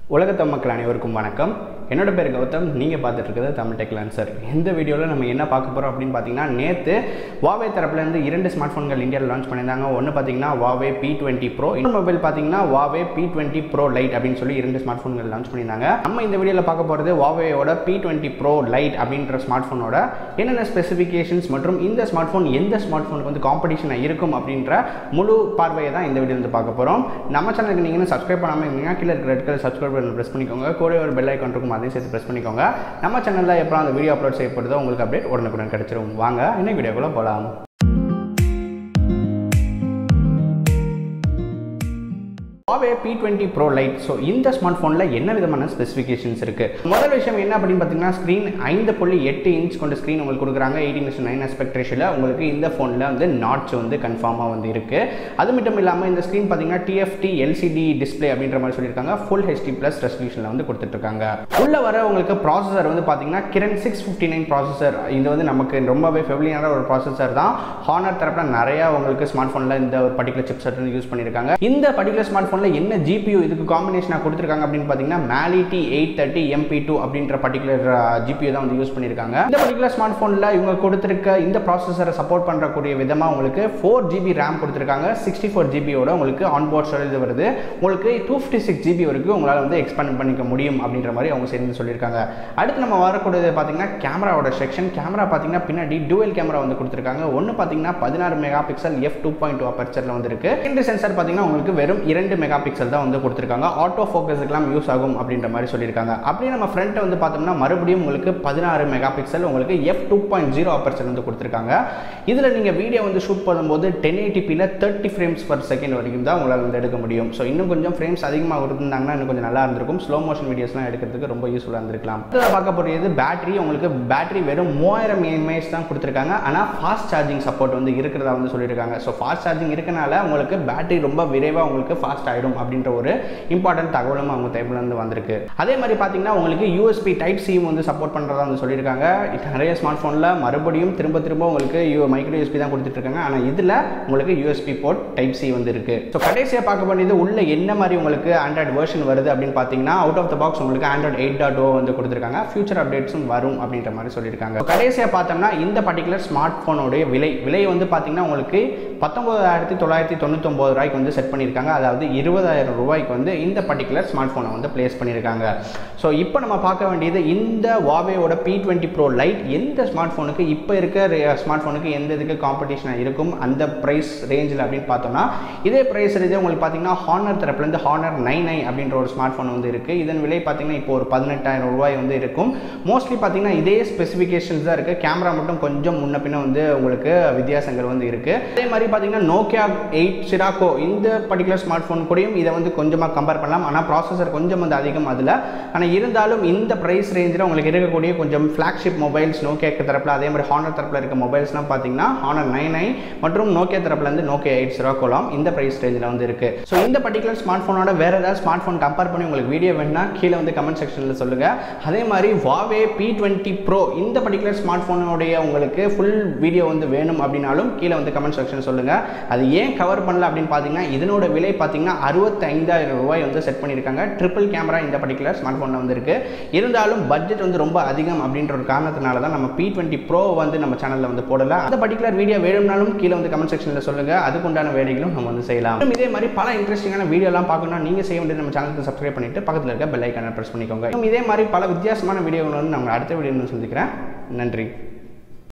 உலகத்தம் மக்கள் அனைவருக்கும் வணக்கம் என்னோட பேர் கௌதம் நீங்கள் பார்த்துட்டு இருக்கிறது தமிழ் டெக் லான்சர் இந்த வீடியோவில் நம்ம என்ன பார்க்க போகிறோம் அப்படின்னு பார்த்தீங்கன்னா நேற்று வாவே தரப்புலேருந்து இரண்டு ஸ்மார்ட் ஃபோன்கள் இந்தியாவில் லான்ச் பண்ணியிருந்தாங்க ஒன்று பார்த்தீங்கன்னா வாவே பி டுவெண்ட்டி ப்ரோ இன்னொரு மொபைல் பார்த்தீங்கன்னா Huawei P twenty Pro Lite அப்படின்னு சொல்லி இரண்டு ஸ்மார்ட் ஃபோன்கள் லான்ச் பண்ணியிருந்தாங்க நம்ம இந்த வீடியோவில் பார்க்க போகிறது வாவேயோட பி டுவெண்ட்டி ப்ரோ லைட் அப்படின்ற ஸ்மார்ட் ஃபோனோட என்னென்ன ஸ்பெசிஃபிகேஷன்ஸ் மற்றும் இந்த ஸ்மார்ட் ஃபோன் எந்த ஸ்மார்ட் ஃபோனுக்கு வந்து காம்படிஷனாக இருக்கும் அப்படின்ற முழு பார்வையை தான் இந்த வீடியோ வந்து பார்க்க போகிறோம் நம்ம சேனலுக்கு நீங்கள் சப்ஸ்கிரைப் பண்ணாமல் இருந்தீங்கன்னா கீழே இருக்கிற ரெட் கலர் சப்ஸ்கிரைப் பண்ணி ப்ரெஸ் பண்ணிக்கோங்க கூட ஒரு பெல் ஐக்கான் இருக்கும் அதையும் சேர்த்து ப்ரெஸ் பண்ணிக்கோங்க நம்ம சேனலில் எப்போ அந்த வீடியோ அப்லோட் செய்யப்படுதோ உங்களுக்கு அப்டேட் உடனுக்குடன் கிடைச்சிரும் வாங்க இன்னைக்கு வீடியோக்குள்ளே போகலாம் Huawei P20 Pro Lite so இந்த ஸ்மார்ட் ஃபோனில் என்ன விதமான ஸ்பெசிஃபிகேஷன்ஸ் இருக்குது முதல் விஷயம் என்ன அப்படின்னு பார்த்தீங்கன்னா ஸ்க்ரீன் ஐந்து புள்ளி எட்டு இன்ச் கொண்ட ஸ்க்ரீன் உங்களுக்கு கொடுக்குறாங்க எயிட்டீன் இன்ச் நைன் அஸ்பெக்ட் ரேஷியில் உங்களுக்கு இந்த ஃபோனில் வந்து நாட்ச் வந்து கன்ஃபார்மாக வந்து இருக்குது அது மட்டும் இல்லாமல் இந்த ஸ்க்ரீன் பார்த்தீங்கன்னா டிஎஃப்டி எல்சிடி டிஸ்பிளே அப்படின்ற மாதிரி சொல்லியிருக்காங்க ஃபுல் ஹெச்டி ப்ளஸ் ரெசல்யூஷனில் வந்து கொடுத்துட்ருக்காங்க உள்ள வர உங்களுக்கு ப்ராசஸர் வந்து பார்த்தீங்கன்னா Kirin six fifty nine processor இது வந்து நமக்கு ரொம்பவே ஃபெவிலியான ஒரு ப்ராசஸர் தான் ஹானர் தரப்பில் நிறையா உங்களுக்கு ஸ்மார்ட் ஃபோனில் இந்த ஒரு பர்டிகுலர் சிப் செட் வந்து யூஸ் பண்ணியிருக்காங்க இந்த பர்டிகுலர் ஸ்மார்ட் ஃபோனில் என்ன ஜிபியூ இதுக்கு காம்பினேஷனாக கொடுத்துருக்காங்க அப்படின்னு பார்த்தீங்கன்னா Mali T eight thirty MP two அப்படின்ற பர்டிகுலர் ஜிபியூ தான் வந்து யூஸ் பண்ணியிருக்காங்க இந்த பர்டிகுலர் ஸ்மார்ட் ஃபோனில் இவங்க கொடுத்துருக்க இந்த ப்ராசஸரை சப்போர்ட் பண்ணுறக்கூடிய விதமாக உங்களுக்கு ஃபோர் ஜிபி ரேம் கொடுத்துருக்காங்க சிக்ஸ்டி ஃபோர் ஜிபியோட உங்களுக்கு ஆன்போர்ட் ஸ்டோரேஜ் வருது உங்களுக்கு டூ ஃபிஃப்டி சிக்ஸ் ஜிபி வரைக்கும் உங்களால் வந்து எக்ஸ்பேண்ட் பண்ணிக்க முடியும் அப்படின்ற மாதிரி அவங்க சேர்ந்து சொல்லியிருக்காங்க அடுத்து நம்ம வரக்கூடியது பார்த்தீங்கன்னா கேமராவோட செக்ஷன் கேமரா பார்த்தீங்கன்னா பின்னாடி டூவல் கேமரா வந்து கொடுத்துருக்காங்க ஒன்று பார்த்தீங்கன்னா பதினாறு megapixel F two point two அப்பர்ச்சரில் வந்து இருக்கு ரெண்டு சென்சார் பார்த்தீங்கன்னா உங்களுக்கு வெறும் இரண்டு மெகா பிக்சல் தான் வந்து கொடுத்துருக்காங்க ஆட்டோ ஃபோக்கஸுக்கெல்லாம் யூஸ் ஆகும் அப்படின்ற மாதிரி சொல்லியிருக்காங்க அப்படியே நம்ம ஃப்ரண்ட்டை வந்து பார்த்தோம்னா மறுபடியும் உங்களுக்கு பதினாறு மெகா பிக்சல் உங்களுக்கு F two point zero aperture வந்து கொடுத்துருக்காங்க இதில் நீங்கள் வீடியோ வந்து ஷூட் பண்ணும்போது டென் எயிட்டிபியில் தேர்ட்டி ஃப்ரேம்ஸ் பர் செகண்ட் வரைக்கும் தான் உங்களால் வந்து எடுக்க முடியும் ஸோ இன்னும் கொஞ்சம் ஃப்ரேம்ஸ் அதிகமாக இருந்தாங்கன்னா இன்னும் கொஞ்சம் நல்லா இருந்திருக்கும் ஸ்லோ மோஷன் வீடியோஸ்லாம் எடுக்கிறதுக்கு ரொம்ப யூஸ்ஃபுல்லாக இருந்திருக்கலாம் இதில் பார்க்க போகிறது பேட்டரி உங்களுக்கு பேட்டரி வெறும் மூவாயிரம் எம்ஏஎஸ் தான் கொடுத்துருக்காங்க ஆனால் ஃபாஸ்ட் சார்ஜிங் சப்போர்ட் வந்து இருக்கிறதா வந்து சொல்லியிருக்காங்க ஸோ ஃபாஸ்ட் சார்ஜிங் இருக்கனால உங்களுக்கு பேட்டரி ரொம்ப விரைவாக உங்களுக்கு ஃபாஸ்ட் ஆகிடும் அப்படின்ற ஒரு இம்பார்ட்டன்ட் தகவலும் அவங்க தரப்புலேருந்து வந்திருக்கு அதே மாதிரி பார்த்தீங்கன்னா உங்களுக்கு யூஎஸ்பி டைப் சி வந்து சப்போர்ட் பண்ணுறதா வந்து சொல்லியிருக்காங்க நிறைய ஸ்மார்ட் ஃபோனில் மறுபடியும் திரும்ப திரும்ப உங்களுக்கு யூ மைக்ரோ யூஎஸ்பி தான் கொடுத்துட்ருக்காங்க ஆனால் இதில் உங்களுக்கு யூஎஸ்பி போர்ட் டைப் சி வந்து இருக்குது ஸோ கடைசியாக பார்க்க வேண்டியது உள்ள என்ன மாதிரி உங்களுக்கு ஆண்ட்ராய்டு வெர்ஷன் வருது அப்படின்னு பார்த்தீங்கன்னா அவுட் ஆஃப் த பாக்ஸ் உங்களுக்கு ஆண்ட்ராய்டு எயிட் டாட் ஓ வந்து கொடுத்துருக்காங்க ஃபியூச்சர் அப்டேட்ஸும் வரும் அப்படின்ற மாதிரி சொல்லியிருக்காங்க கடைசியாக பார்த்தோம்னா இந்த பர்டிகுலர் ஸ்மார்ட் ஃபோனுடைய விலை விலை வந்து பார்த்தீங்கன்னா உங்களுக்கு பத்தொம்பதாயிரத்தி தொள்ளாயிரத்தி தொண்ணூத்தொம்பது ரூபாய்க்கு வந்து செட் பண்ணியிருக்காங்க அதாவது இருபதாயிரம் ரூபாய்க்கு வந்து இந்த பர்டிகுலர் ஸ்மார்ட் ஃபோனை வந்து பிளேஸ் பண்ணியிருக்காங்க ஸோ இப்போ நம்ம பார்க்க வேண்டியது இந்த வாவேயோட பி டுவெண்ட்டி ப்ரோ லைட் எந்த ஸ்மார்ட் ஃபோனுக்கு இப்போ இருக்க ஸ்மார்ட் ஃபோனுக்கு எந்த இதுக்கு காம்படிஷனாக இருக்கும் அந்த ப்ரைஸ் ரேஞ்சில் அப்படின்னு பார்த்தோம்னா இதே ப்ரைஸ் ரேஞ்சே உங்களுக்கு பார்த்தீங்கன்னா ஹானர் தரப்புலேருந்து ஹானர் நைன் நைன் அப்படின்ற ஒரு ஸ்மார்ட் ஃபோன் வந்து இருக்குது இதன் விலை பார்த்தீங்கன்னா இப்போ ஒரு பதினெட்டாயிரம் ரூபாய் வந்து இருக்கும் மோஸ்ட்லி பார்த்தீங்கன்னா இதே ஸ்பெசிஃபிகேஷன்ஸ் தான் இருக்குது கேமரா மட்டும் கொஞ்சம் முன்ன பின்ன வந்து உங்களுக்கு வித்தியாசங்கள் வந்து இருக்குது அதே மாதிரி பார்த்தீங்கன்னா நோக்கியா எயிட் சிராக்கோ இந்த பர்டிகுலர் ஸ்மார்ட் ஃபோன் கூடயும் இதை வந்து கொஞ்சமாக கம்பேர் பண்ணலாம் ஆனால் ப்ராசஸர் கொஞ்சம் வந்து அதிகம் அதில் ஆனால் இருந்தாலும் இந்த ப்ரைஸ் ரேஞ்சில் உங்களுக்கு இருக்கக்கூடிய கொஞ்சம் ஃப்ளாக்ஷிப் மொபைல்ஸ் நோக்கியாக்கு தரப்பில் அதே மாதிரி ஹானர் தரப்பில் இருக்க மொபைல்ஸ்லாம் பார்த்தீங்கன்னா ஹானர் நைன் நைன் மற்றும் நோக்கியா தரப்புலேருந்து நோக்கியா எயிட் சிராக்கோலாம் இந்த ப்ரைஸ் ரேஞ்சில் வந்து இருக்குது ஸோ இந்த பர்டிகுலர் ஸ்மார்ட் ஃபோனோட வேறு ஏதாவது ஸ்மார்ட் ஃபோன் கம்பேர் பண்ணி உங்களுக்கு வீடியோ வேணும்னா கீழே வந்து கமெண்ட் செக்ஷனில் சொல்லுங்கள் அதே மாதிரி வாவே பி டுவெண்ட்டி ப்ரோ இந்த பர்டிகுலர் ஸ்மார்ட் ஃபோனுடைய உங்களுக்கு ஃபுல் வீடியோ வந்து வேணும் அப்படின்னாலும் கீழே வந்து கமெண்ட் செக்ஷன் சொல்லுங்கள் அது ஏன் கவர் பண்ணல அப்படின்னு பார்த்தீங்கன்னா இதனோட விலை பார்த்தீங்கன்னா அறுபத்தி ஐந்தாயிரம் ரூபாய் வந்து செட் பண்ணியிருக்காங்க ட்ரிபிள் கேமரா இந்த பர்டிகுலர் ஸ்மார்ட் ஃபோனில் வந்து இருக்கு இருந்தாலும் பட்ஜெட் வந்து ரொம்ப அதிகம் அப்படின்ற ஒரு காரணத்தினால தான் நம்ம பி டுவெண்ட்டி ப்ரோ வந்து நம்ம சேனலில் வந்து போடல அந்த பர்டிகுலர் வீடியோ வேணும்னாலும் கீழே வந்து கமெண்ட் செக்ஷனில் சொல்லுங்கள் அதுக்கு உண்டான வேலைகளும் நம்ம வந்து செய்யலாம் இன்னும் இதே மாதிரி பல இன்ட்ரெஸ்டிங்கான வீடியோலாம் பார்க்கணும்னா நீங்கள் செய்ய வேண்டியது நம்ம சேனலுக்கு சப்ஸ்கிரைப் பண்ணிட்டு பக்கத்தில் இருக்க பெல் ஐக்கானை ப்ரெஸ் பண்ணிக்கோங்க இன்னும் இதே மாதிரி பல வித்தியாசமான வீடியோகள் வந்து நம்ம அடுத்த வீடியோ சந்திக்கிறேன் நன்றி